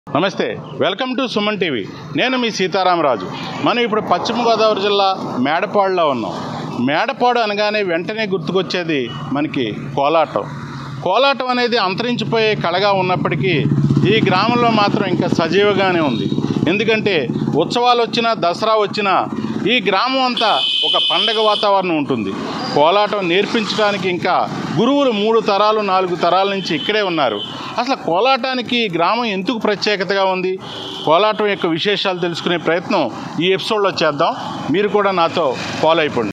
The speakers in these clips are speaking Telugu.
నమస్తే వెల్కమ్ టు సుమన్ టీవీ నేను మీ సీతారామరాజు మనం ఇప్పుడు పశ్చిమ గోదావరి జిల్లా మేడపాడులో ఉన్నాం మేడపాడు అనగానే వెంటనే గుర్తుకొచ్చేది మనకి కోలాటం కోలాటం అనేది అంతరించిపోయే కళగా ఉన్నప్పటికీ ఈ గ్రామంలో మాత్రం ఇంకా సజీవగానే ఉంది ఎందుకంటే ఉత్సవాలు వచ్చినా దసరా వచ్చినా ఈ గ్రామం అంతా ఒక పండగ వాతావరణం ఉంటుంది కోలాటం నేర్పించడానికి ఇంకా గురువులు మూడు తరాలు నాలుగు తరాల నుంచి ఇక్కడే ఉన్నారు అసలు కోలాటానికి ఈ గ్రామం ఎందుకు ప్రత్యేకతగా ఉంది కోలాటం యొక్క విశేషాలు తెలుసుకునే ప్రయత్నం ఈ ఎపిసోడ్లో చేద్దాం మీరు కూడా నాతో ఫాలో అయిపోండి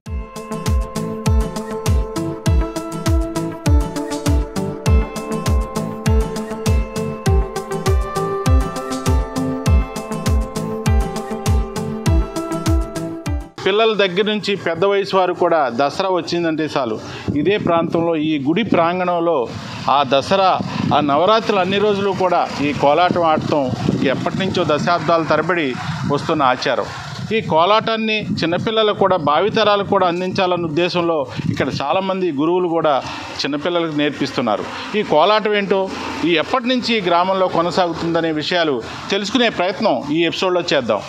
పిల్లల దగ్గర నుంచి పెద్ద వయసు వారు కూడా దసరా వచ్చిందంటే చాలు ఇదే ప్రాంతంలో ఈ గుడి ప్రాంగణంలో ఆ దసరా ఆ నవరాత్రులు అన్ని రోజులు కూడా ఈ కోలాటం ఆడటం ఎప్పటి నుంచో దశాబ్దాల తరబడి వస్తున్న ఆచారం ఈ కోలాటాన్ని చిన్నపిల్లలకు కూడా భావితరాలకు కూడా అందించాలన్న ఉద్దేశంలో ఇక్కడ చాలామంది గురువులు కూడా చిన్నపిల్లలకు నేర్పిస్తున్నారు ఈ కోలాటం ఏంటో ఈ ఎప్పటి నుంచి ఈ గ్రామంలో కొనసాగుతుందనే విషయాలు తెలుసుకునే ప్రయత్నం ఈ ఎపిసోడ్లో చేద్దాం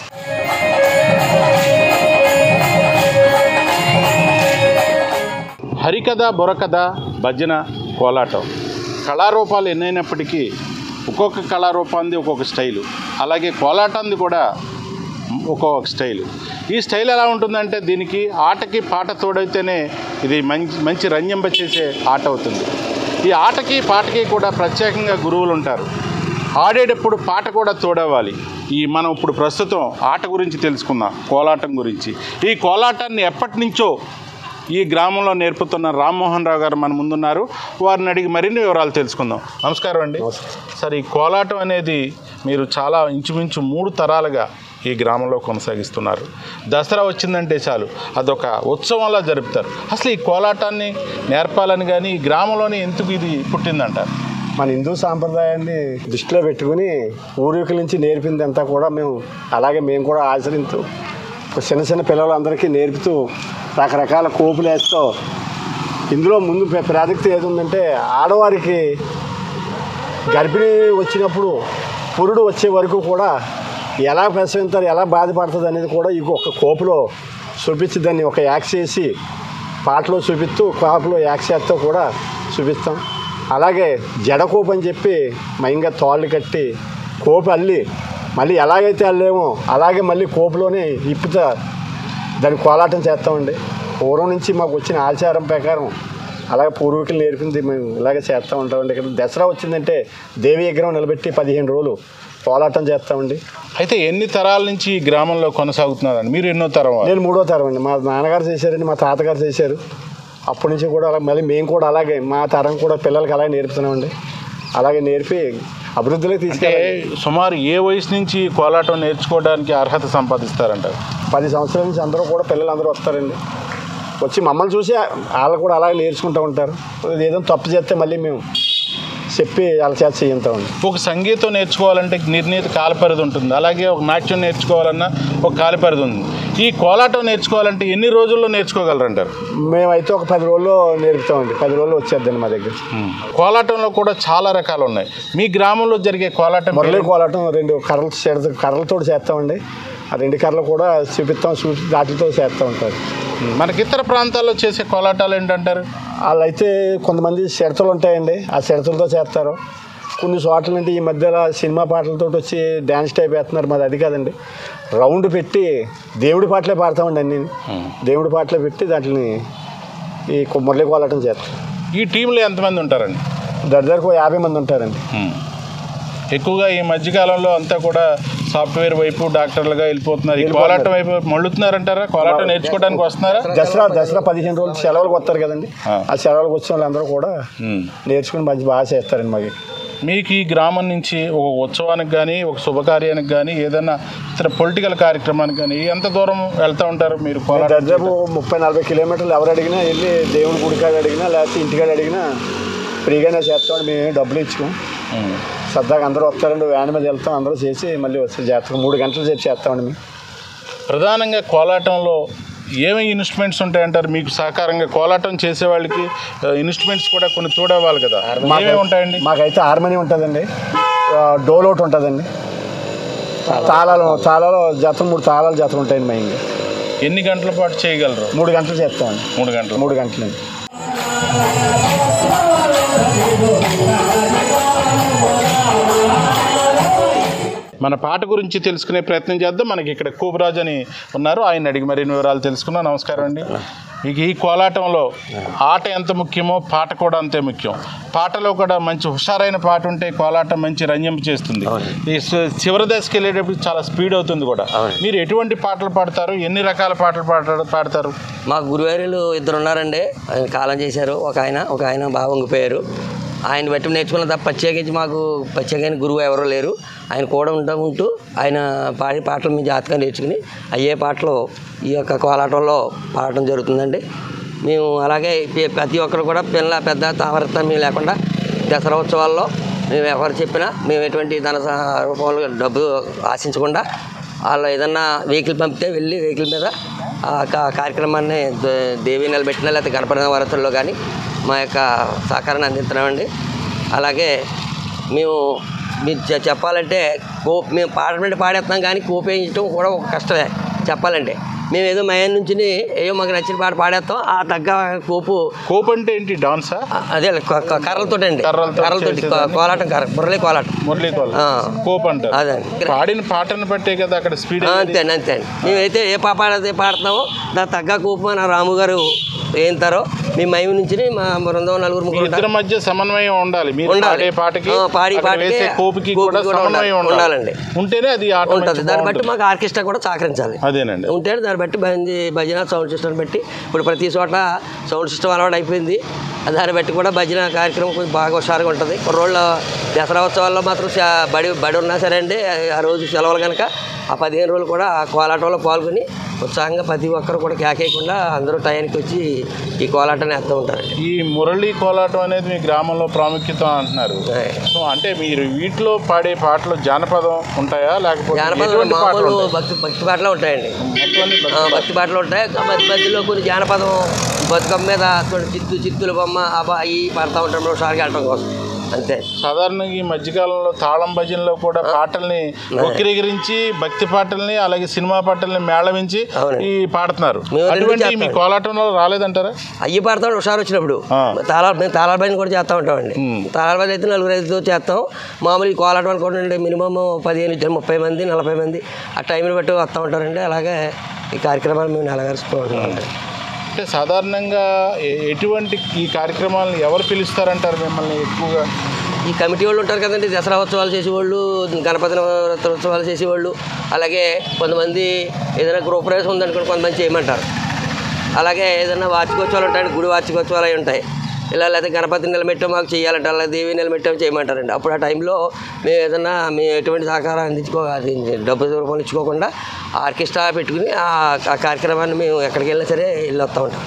హరికథ బుర్రకథ భజన కోలాటం కళారూపాలు ఎన్నైనప్పటికీ ఒక్కొక్క కళారూపాన్ని ఒక్కొక్క స్టైలు అలాగే కోలాటాన్ని కూడా ఒక్కొక్క స్టైలు ఈ స్టైల్ ఎలా ఉంటుందంటే దీనికి ఆటకి పాట తోడైతేనే ఇది మంచి మంచి రంజింప చేసే ఆట అవుతుంది ఈ ఆటకి పాటకి కూడా ప్రత్యేకంగా గురువులు ఉంటారు ఆడేటప్పుడు పాట కూడా తోడవ్వాలి ఈ మనం ఇప్పుడు ప్రస్తుతం ఆట గురించి తెలుసుకుందాం కోలాటం గురించి ఈ కోలాటాన్ని ఎప్పటి నుంచో ఈ గ్రామంలో నేర్పుతున్న రామ్మోహన్ రావు గారు మన ముందున్నారు వారిని అడిగి మరిన్ని వివరాలు తెలుసుకుందాం నమస్కారం అండి సార్ ఈ కోలాటం అనేది మీరు చాలా ఇంచుమించు మూడు తరాలుగా ఈ గ్రామంలో కొనసాగిస్తున్నారు దసరా వచ్చిందంటే చాలు అదొక ఉత్సవంలా జరుపుతారు అసలు ఈ కోలాటాన్ని నేర్పాలని కానీ ఈ గ్రామంలోనే ఎందుకు ఇది పుట్టిందంటారు మన హిందూ సాంప్రదాయాన్ని దృష్టిలో పెట్టుకుని పూర్వీకుల నుంచి నేర్పిందంతా కూడా మేము అలాగే మేము కూడా ఆచరిస్తూ చిన్న చిన్న పిల్లలందరికీ నేర్పుతూ రకరకాల కోపులు వేస్తూ ఇందులో ముందు ప్ర- ప్రాముఖ్యత ఏది ఉందంటే ఆడవారికి గర్భిణీ వచ్చినప్పుడు పురుడు వచ్చే వరకు కూడా ఎలా ప్రసవిస్తారు ఎలా బాధపడుతుంది అనేది కూడా ఈ ఒక కోపులో చూపించి దాన్ని ఒక యాక్ చేసి పాటలో చూపిస్తూ కాపులో యాక్ చేస్తూ కూడా చూపిస్తాం అలాగే జడ కోపు అని చెప్పి మైంగా తాళ్ళు కట్టి కోపు అల్లి మళ్ళీ ఎలాగైతే అల్లేమో అలాగే మళ్ళీ కోపులోనే ఇప్పుతా దాన్ని కోలాటం చేస్తామండి పూర్వం నుంచి మాకు వచ్చిన ఆచారం ప్రకారం అలాగే పూర్వీకులు నేర్పింది మేము ఇలాగే చేస్తూ ఉంటామండి ఇక్కడ దసరా వచ్చిందంటే దేవి విగ్రహం నిలబెట్టి పదిహేను రోజులు కోలాటం చేస్తామండి అయితే ఎన్ని తరాల నుంచి ఈ గ్రామంలో కొనసాగుతున్నారండి మీరు ఎన్నో తరం వారు? నేను మూడో తరం అండి మా నాన్నగారు చేశారండి మా తాతగారు చేశారు అప్పటి నుంచి కూడా అలా మళ్ళీ మేము కూడా అలాగే మా తరం కూడా పిల్లలకి అలాగే నేర్పుతున్నామండి అలాగే నేర్పి అభివృద్ధిలోకి అంటే తీసుకెళ్ళి సుమారు ఏ వయసు నుంచి ఈ కోలాటం నేర్చుకోవడానికి అర్హత సంపాదిస్తారంటారు పది సంవత్సరాల నుంచి అందరూ కూడా పిల్లలు అందరూ వస్తారండి వచ్చి మమ్మల్ని చూసి వాళ్ళు కూడా అలాగే నేర్చుకుంటూ ఉంటారు ఏదైనా తప్పు చేస్తే మళ్ళీ మేము చెప్పి వాళ్ళ చేత చేయించామండి ఒక సంగీతం నేర్చుకోవాలంటే నిర్ణీత కాలపరిధి ఉంటుంది అలాగే ఒక నాట్యం నేర్చుకోవాలన్నా ఒక కాలపరిధి ఉంది ఈ కోలాటం నేర్చుకోవాలంటే ఎన్ని రోజుల్లో నేర్చుకోగలరంటారు మేమైతే ఒక పది రోజుల్లో నేర్పుతామండి పది రోజుల్లో వచ్చేద్దండి మా దగ్గర కోలాటంలో కూడా చాలా రకాలు ఉన్నాయి మీ గ్రామంలో జరిగే కోలాటం మురళీ కోలాటం రెండు కర్రలు చేత కర్రలతో చేస్తామండి ఆ రెండు కర్రలు కూడా చూపిస్తాం చూసి వాటితో చేస్తూ ఉంటారు మనకి ఇతర ప్రాంతాల్లో చేసే కోలాటాలు ఏంటంటారు వాళ్ళైతే కొంతమంది షెడతలు ఉంటాయండి ఆ షెడతలతో చేస్తారు కొన్ని చోట్ల నుండి ఈ మధ్యలో సినిమా పాటలతో వచ్చి డ్యాన్స్ టైప్ వేస్తున్నారు మాది అది కాదండి రౌండ్ పెట్టి దేవుడి పాటలే పాడతామండి అన్ని దేవుడి పాటలే పెట్టి దాంట్ని ఈ కొ- మురళీ కోలాటం చేస్తాం ఈ టీంలో ఎంతమంది ఉంటారండి దగ్గరకు యాభై మంది ఉంటారండి ఎక్కువగా ఈ మధ్యకాలంలో అంతా కూడా సాఫ్ట్వేర్ వైపు డాక్టర్లుగా వెళ్ళిపోతున్నారు ఈ కోలాటం వైపు మళ్ళుతున్నారంటారా కోలాటం నేర్చుకోవడానికి వస్తున్నారా దసరా దసరా పదిహేను రోజులు సెలవులకు వస్తారు కదండి ఆ. ఆ సెలవులకు వచ్చిన వాళ్ళందరూ కూడా ఉమ్. నేర్చుకుని మంచి బాగా చేస్తారండి మాకు మీకు ఈ గ్రామం నుంచి ఒక ఉత్సవానికి కానీ ఒక శుభకార్యానికి కానీ ఏదైనా ఇతర పొలిటికల్ కార్యక్రమానికి కానీ ఎంత దూరం వెళ్తూ ఉంటారు మీరు కోలాటం దాదాపు ముప్పై నలభై కిలోమీటర్లు ఎవరు అడిగినా వెళ్ళి దేవుడి గుడికాడ అడిగినా లేకపోతే ఇంటికాడ అడిగినా ఫ్రీగానే చేస్తామండి మేము డబ్బులు ఇచ్చుకోం ఉమ్. సరదాగా అందరూ వస్తారండి వ్యాన్ మీద వెళ్తాం అందరూ చేసి మళ్ళీ వస్తే చేస్తాం మూడు గంటలు సేపు చేస్తామండి మేము ప్రధానంగా కోలాటంలో ఏమి ఇన్స్ట్రుమెంట్స్ ఉంటాయంటారు మీకు సహకారంగా కోలాటం చేసే వాళ్ళకి ఇన్స్ట్రుమెంట్స్ కూడా కొన్ని తోడవ్వాలి కదా ఏమేమి ఉంటాయండి మాకైతే హార్మోని ఉంటుందండి ఆ, డోల్ ఒకటి ఉంటుందండి తాళాలు తాళాలు జత మూడు తాళాలు జత ఉంటాయండి మా ఇంట్లో ఎన్ని గంటల పాటు చేయగలరు మూడు గంటలు చేస్తామండి మూడు గంటలు మూడు గంటలండి మన పాట గురించి తెలుసుకునే ప్రయత్నం చేద్దాం మనకి ఇక్కడ కూబరాజు అని ఉన్నారు ఆయన అడిగి మరిన్ని వివరాలు తెలుసుకుందాం నమస్కారం అండి మీకు ఈ కోలాటంలో ఆట ఎంత ముఖ్యమో పాట కూడా అంతే ముఖ్యం పాటలో కూడా మంచి హుషారైన పాట ఉంటే కోలాటం మంచి రంజింపు చేస్తుంది ఈ సి- చివరి దశకి వెళ్ళేటప్పుడు చాలా స్పీడ్ అవుతుంది కూడా మీరు ఎటువంటి పాటలు పాడతారు ఎన్ని రకాల పాటలు పాట పాడతారు మా గురువారులు ఇద్దరు ఉన్నారండి ఆయన కాలం చేశారు ఒక ఆయన ఒక ఆయన బాగా వంగిపోయారు ఆయన బట్టి నేర్చుకున్న తప్ప ప్రత్యేకించి మాకు ప్రత్యేకమైన గురువు ఎవరూ లేరు ఆయన కూడా ఉంటా ఉంటూ ఆయన పాడి పాటలు మీ జాతకంగా నేర్చుకుని అయ్యే పాటలు ఈ యొక్క కోలాటంలో పాడటం జరుగుతుందండి మేము అలాగే పే- ప్రతి ఒక్కరు కూడా పిల్ల పెద్ద తావరతం లేకుండా దసరా ఉత్సవాల్లో మేము ఎవరు చెప్పినా మేము ఎటువంటి ధన సహ- రూపంలో డబ్బు ఆశించకుండా వాళ్ళు ఏదన్నా వెహికల్ పంపితే వెళ్ళి వెహికల్ మీద ఆ కా- కార్యక్రమాన్ని దే- దేవి నిలబెట్టిన లేకపోతే గణపతి నవరాత్రుల్లో కానీ మా యొక్క సహకారాన్ని అందిస్తున్నామండి అలాగే మేము మీరు చె- చెప్పాలంటే కో మేము పాడమంటే పాడేస్తున్నాం కానీ కోపేయించడం కూడా ఒక కష్టమే చెప్పాలంటే మేము ఏదో మయం నుంచి ఏదో మాకు నచ్చిన పాట పాడేస్తాం ఆ తగ్గ కోపు కోప్ అంటే ఏంటి డాన్సా ఆ, అదే క- క- కర్రలతోటి అండి కర్రలతో కర్రలతోటి చేసేదాన్ని? కోలాటం కర్ర బుర్రలే కోలాటం మురళీ కోల ఆ. కోప్ అంటారు అదే పాడిన పాటను బట్టే కదా అక్కడ స్పీడ్ అంతే అండి అంతే అండి మేమైతే ఏ పాప అయితే పాడుతున్నామో దాని తగ్గ కూపు నా రాము గారు ఏంతారో మీ మైము నుంచి మా బృందం నలుగురు ముగ్గురు ఉంటారు. ఇద్దరి మధ్య సమన్వయం ఉండాలి మీరు ఉండాలి. పాడే పాటకి ఆ, పాడి అక్కడ పాటకి వేసే కోపికి కోపికి కూడా కూడా సమన్వయం ఉండాలి. ఉండాలి ఉండాలండి. ఉంటేనే అది ఆట ఉంటుంది మంచి దాన్ని బట్టి బాగుంటుంది. మాకు ఆర్కెస్ట్రా కూడా సహకరించాలి అదేనండి ఉంటే దాన్ని బట్టి భజన భజన సౌండ్ సిస్టమ్ బట్టి ఇప్పుడు ప్రతి చోట సౌండ్ సిస్టమ్ అలవాటు అయిపోయింది దాన్ని బట్టి కూడా భజన కార్యక్రమం కొంచెం బాగా హుషారుగా ఉంటుంది కుర్రోళ్ళు దసరా ఉత్సవాల్లో మాత్రం చా- బడి బడి ఉన్నా సరే అండి ఆ రోజు సెలవులు కనుక ఆ పదిహేను రోజులు కూడా ఆ కోలాటంలో పాల్గొని ఉత్సాహంగా ప్రతి ఒక్కరు కూడా కేకేయకుండా అందరూ టయానికి వచ్చి ఈ కోలాటాన్ని వేస్తూ ఉంటారండి ఈ మురళీ కోలాటం అనేది మీ గ్రామంలో ప్రాముఖ్యత అంటున్నారు ఆయ్. సో అంటే మీరు వీటిలో పాడే పాటలు జానపదం ఉంటాయా లేకపోతే జానపద ఎటువంటి పాటలు మామూలు ఉంటాయి? భక్తి భక్తి పాటలు ఉంటాయండి మొత్తం అన్ని భక్తి ఆ, భక్తి పాటలు ఉంటాయి ఇంకా మధ్య మధ్యలో కొన్ని జానపదం బతుకమ్మ మీద కొన్ని చిత్తు చిత్తుల బొమ్మ అబ్బా అవి పాడుతూ ఉంటాం ఒకసారి వెళ్ళటం కోసం అంతే సాధారణంగా ఈ మధ్యకాలంలో తాళం భజనలో కూడా పాటల్ని వక్రీకరించి భక్తి పాటల్ని అలాగే సినిమా పాటల్ని మేళవించి అవునండి. ఈ పాడుతున్నారు మేము రెండు అటువంటి మీ చేస్తాం. కోలాటంలో రాలేదంటారా అయ్యి పాడతాం ఒకసారి వచ్చినప్పుడు ఆ. తాళాలు మేము తాళాల పైన కూడా చేస్తూ ఉంటామండి ఉమ్. తాళాల పైన అయితే నలుగురు ఐదుతో చేస్తాం మామూలు ఈ కోలాటం అనుకోండి మినిమం పదిహేను ఇద్దరు ముప్పై మంది నలభై మంది ఆ టైంని బట్టి వస్తూ ఉంటారండి అలాగే ఈ కార్యక్రమాలు మేము నెలగరుస్తూ ఉంటామండి అంటే సాధారణంగా ఎ- ఎటువంటి ఈ కార్యక్రమాలను ఎవరు పిలుస్తారంటారు మిమ్మల్ని ఎక్కువగా ఈ కమిటీ వాళ్ళు ఉంటారు కదండి దసరా ఉత్సవాలు చేసేవాళ్ళు గణపతి నవరాత్రి ఉత్సవాలు చేసేవాళ్ళు అలాగే కొంతమంది ఏదైనా గృహప్రవేశం ఉందనుకోండి కొంతమంది చేయమంటారు అలాగే ఏదైనా వార్షికోత్సవాలు ఉంటాయండి గుడి వార్షికోత్సవాలు అవి ఉంటాయి ఇలా లేకపోతే గణపతి నిలబెట్టం మాకు చేయాలంటే అలా దేవి నిలబెట్టం చేయమంటారండి అప్పుడు ఆ టైంలో మేము ఏదైనా మేము ఎటువంటి సహకారం అందించుకో అది డబ్బు రూపంలో ఇచ్చుకోకుండా ఆర్కెస్ట్రా పెట్టుకుని ఆ ఆ కార్యక్రమాన్ని మేము ఎక్కడికి వెళ్ళినా సరే వెళ్ళి వస్తూ ఉంటాం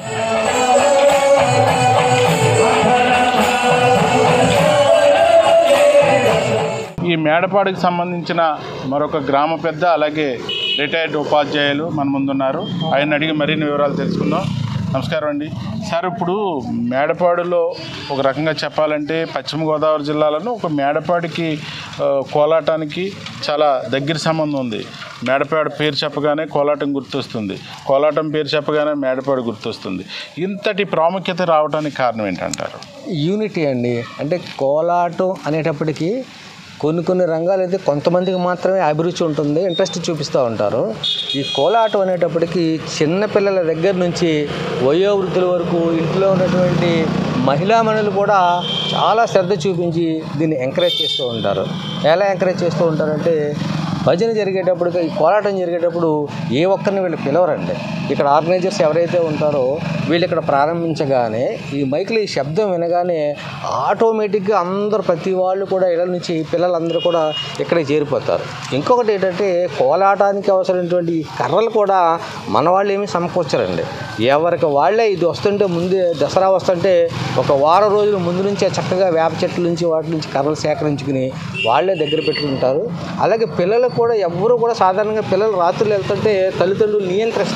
ఈ మేడపాడుకు సంబంధించిన మరొక గ్రామ పెద్ద అలాగే రిటైర్డ్ ఉపాధ్యాయులు మన ముందున్నారు ఆయన అడిగి మరిన్ని వివరాలు తెలుసుకుందాం నమస్కారం అండి సార్ ఇప్పుడు మేడపాడులో ఒక రకంగా చెప్పాలంటే పశ్చిమ గోదావరి జిల్లాలోనూ ఒక మేడపాడికి ఆ, కోలాటానికి చాలా దగ్గర సంబంధం ఉంది మేడపాడు పేరు చెప్పగానే కోలాటం గుర్తొస్తుంది కోలాటం పేరు చెప్పగానే మేడపాడు గుర్తొస్తుంది ఇంతటి ప్రాముఖ్యత రావడానికి కారణం ఏంటంటారు యూనిటీ అండి అంటే కోలాటం అనేటప్పటికీ కొన్ని కొన్ని రంగాలు అయితే కొంతమందికి మాత్రమే అభిరుచి ఉంటుంది ఇంట్రెస్ట్ చూపిస్తూ ఉంటారు ఈ కోలాటం అనేటప్పటికీ చిన్నపిల్లల దగ్గర నుంచి వయోవృద్ధుల వరకు ఇంట్లో ఉన్నటువంటి మహిళామణులు కూడా చాలా శ్రద్ధ చూపించి దీన్ని ఎంకరేజ్ చేస్తూ ఉంటారు ఎలా ఎంకరేజ్ చేస్తూ ఉంటారంటే భజన జరిగేటప్పుడు ఈ కోలాటం జరిగేటప్పుడు ఏ ఒక్కరిని వీళ్ళు పిలవరండి ఇక్కడ ఆర్గనైజర్స్ ఎవరైతే ఉంటారో వీళ్ళు ఇక్కడ ప్రారంభించగానే ఈ మైకులు ఈ శబ్దం వినగానే ఆటోమేటిక్గా అందరూ ప్రతి వాళ్ళు కూడా ఇళ్ళ నుంచి పిల్లలందరూ కూడా ఇక్కడికి చేరిపోతారు ఇంకొకటి ఏంటంటే కోలాటానికి అవసరమైనటువంటి ఈ కర్రలు కూడా మన వాళ్ళు ఏమీ సమకూర్చరండి ఎవరికి వాళ్ళే ఇది వస్తుంటే ముందే దసరా వస్తుంటే ఒక వారం రోజుల ముందు నుంచే చక్కగా వేప చెట్ల నుంచి వాటి నుంచి కర్రలు సేకరించుకుని వాళ్ళే దగ్గర పెట్టుకుంటారు అలాగే పిల్లలకు కూడా ఎవ్వరూ కూడా సాధారణంగా పిల్లలు రాత్రులు వెళ్తుంటే తల్లిదండ్రులు నియంత్రిస్తారు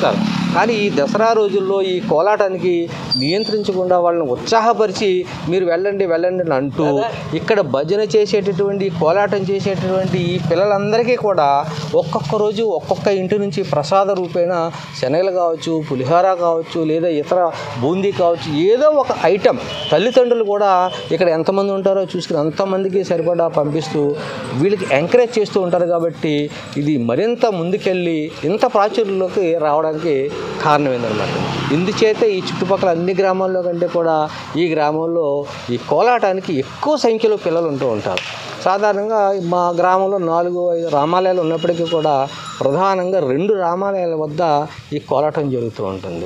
కానీ ఈ దసరా రోజుల్లో ఈ కోలాటానికి నియంత్రించకుండా వాళ్ళని ఉత్సాహపరిచి మీరు వెళ్ళండి వెళ్ళండి అని అంటూ ఇక్కడ భజన చేసేటటువంటి కోలాటం చేసేటటువంటి ఈ పిల్లలందరికీ కూడా ఒక్కొక్క రోజు ఒక్కొక్క ఇంటి నుంచి ప్రసాద రూపేణ శనగలు కావచ్చు పులిహోర కావచ్చు లేదా ఇతర బూందీ కావచ్చు ఏదో ఒక ఐటెం తల్లిదండ్రులు కూడా ఇక్కడ ఎంతమంది ఉంటారో చూసుకుని అంతమందికి సరిపడా పంపిస్తూ వీళ్ళకి ఎంకరేజ్ చేస్తూ ఉంటారు కాబట్టి ఇది మరింత ముందుకెళ్ళి ఇంత ప్రాచుర్యంలోకి రావడానికి కారణమైందనమాట ఇందుచేత ఈ చుట్టుపక్కల అన్ని గ్రామాల్లో కంటే కూడా ఈ గ్రామంలో ఈ కోలాటానికి ఎక్కువ సంఖ్యలో పిల్లలు ఉంటూ ఉంటారు సాధారణంగా మా గ్రామంలో నాలుగు ఐదు రామాలయాలు ఉన్నప్పటికీ కూడా ప్రధానంగా రెండు రామాలయాల వద్ద ఈ కోలాటం జరుగుతూ ఉంటుంది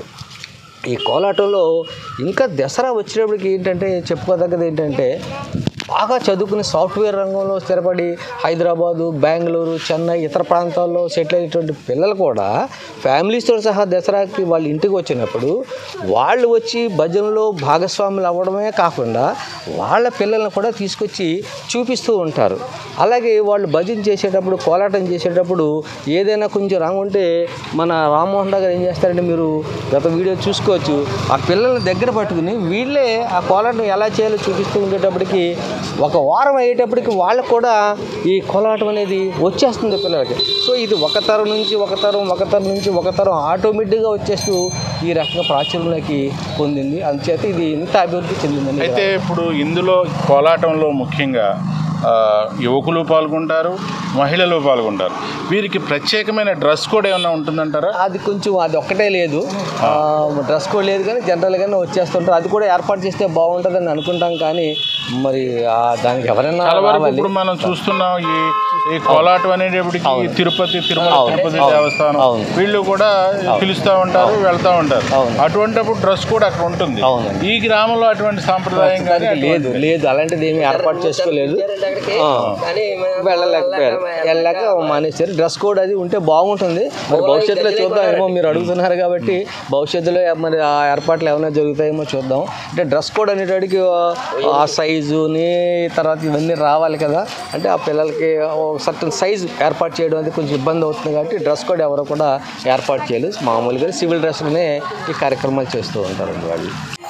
ఈ కోలాటంలో ఇంకా దసరా వచ్చేటప్పటికి ఏంటంటే చెప్పుకోదగ్గది ఏంటంటే బాగా చదువుకుని సాఫ్ట్వేర్ రంగంలో స్థిరపడి హైదరాబాదు బెంగళూరు చెన్నై ఇతర ప్రాంతాల్లో సెటిల్ అయినటువంటి పిల్లలు కూడా ఫ్యామిలీస్తో సహా దసరాకి వాళ్ళ ఇంటికి వచ్చినప్పుడు వాళ్ళు వచ్చి భజనలో భాగస్వాములు అవ్వడమే కాకుండా వాళ్ళ పిల్లల్ని కూడా తీసుకొచ్చి చూపిస్తూ ఉంటారు అలాగే వాళ్ళు భజన చేసేటప్పుడు కోలాటం చేసేటప్పుడు ఏదైనా కొంచెం రాంగ్ ఉంటే మన రామ్మోహన్ రావు గారు ఏం చేస్తారంటే మీరు గత వీడియో చూసుకోవచ్చు ఆ పిల్లల్ని దగ్గర పట్టుకుని వీళ్ళే ఆ కోలాటం ఎలా చేయాలో చూపిస్తూ ఉండేటప్పటికి ఒక వారం అయ్యేటప్పటికి వాళ్ళకు కూడా ఈ కోలాటం అనేది వచ్చేస్తుంది పిల్లలకి సో ఇది ఒక తరం నుంచి ఒక తరం ఒక తరం నుంచి ఒక తరం ఆటోమేటిక్గా వచ్చేస్తూ ఈ రకంగా ప్రాచుర్యంలోకి పొందింది అందుచేత ఇది ఇంత అభివృద్ధి చెందిందని అయితే ఇప్పుడు ఇందులో కోలాటంలో ముఖ్యంగా ఆ, యువకులు పాల్గొంటారు మహిళలు పాల్గొంటారు వీరికి ప్రత్యేకమైన డ్రెస్ కోడ్ ఏమైనా ఉంటుందంటారా అది కొంచెం అది ఒక్కటే లేదు ఆ, డ్రెస్ కోడ్ లేదు కానీ జనరల్గానే వచ్చేస్తుంటారు అది కూడా ఏర్పాటు చేస్తే బాగుంటుందని అనుకుంటాం కానీ మరి ఆ దానికి ఎవరైనా చాలా వరకు రావాలి. ఇప్పుడు మనం చూస్తున్నాం ఈ ఈ కోలాటం అనేటప్పటికి తిరుపతి తిరుమల అవును. తిరుపతి అవును. దేవస్థానం అవును. వీళ్ళు కూడా పిలుస్తూ ఉంటారు వెళ్తూ ఉంటారు అవును. అటువంటిప్పుడు డ్రెస్ కూడా అక్కడ ఉంటుంది అవునండి. ఈ గ్రామంలో అటువంటి సాంప్రదాయం కానీ దానికి లేదు లేదు అలాంటిది ఏమీ ఏర్పాటు చేసుకోలేదు ఆ. కానీ వెళ్ళలేకపోయారు వెళ్ళలేక మానేశారు డ్రెస్ కోడ్ అది ఉంటే బాగుంటుంది మరి భవిష్యత్తులో చూద్దాం ఏమో మీరు అడుగుతున్నారు కాబట్టి భవిష్యత్తులో మరి ఆ ఏర్పాట్లు ఏమైనా జరుగుతాయేమో చూద్దాం అంటే డ్రెస్ కోడ్ అనేటాడికి ఆ సైజుని తర్వాత ఇవన్నీ రావాలి కదా అంటే ఆ పిల్లలకి సర్టన్ సైజు ఏర్పాటు చేయడం అనేది కొంచెం ఇబ్బంది అవుతుంది కాబట్టి డ్రెస్ కోడ్ ఎవరు కూడా ఏర్పాటు చేయలేదు మామూలుగా సివిల్ డ్రెస్లోనే ఈ కార్యక్రమాలు చేస్తూ ఉంటారండి వాళ్ళు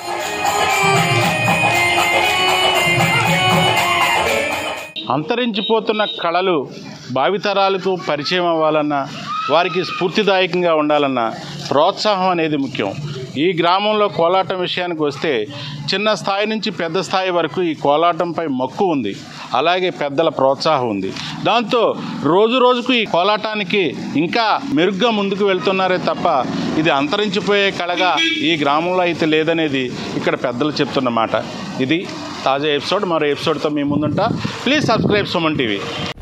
అంతరించిపోతున్న కళలు భావితరాలకు పరిచయం అవ్వాలన్నా వారికి స్ఫూర్తిదాయకంగా ఉండాలన్నా ప్రోత్సాహం అనేది ముఖ్యం ఈ గ్రామంలో కోలాటం విషయానికి వస్తే చిన్న స్థాయి నుంచి పెద్ద స్థాయి వరకు ఈ కోలాటంపై మక్కువ ఉంది అలాగే పెద్దల ప్రోత్సాహం ఉంది దాంతో రోజు రోజుకు ఈ కోలాటానికి ఇంకా మెరుగ్గా ముందుకు వెళ్తున్నారే తప్ప ఇది అంతరించిపోయే కళగా ఈ గ్రామంలో అయితే లేదనేది ఇక్కడ పెద్దలు చెప్తున్న మాట ఇది తాజా ఎపిసోడ్ మరో ఎపిసోడ్తో మీ ముందుంటా ప్లీజ్ సబ్స్క్రైబ్ సుమన్ టీవీ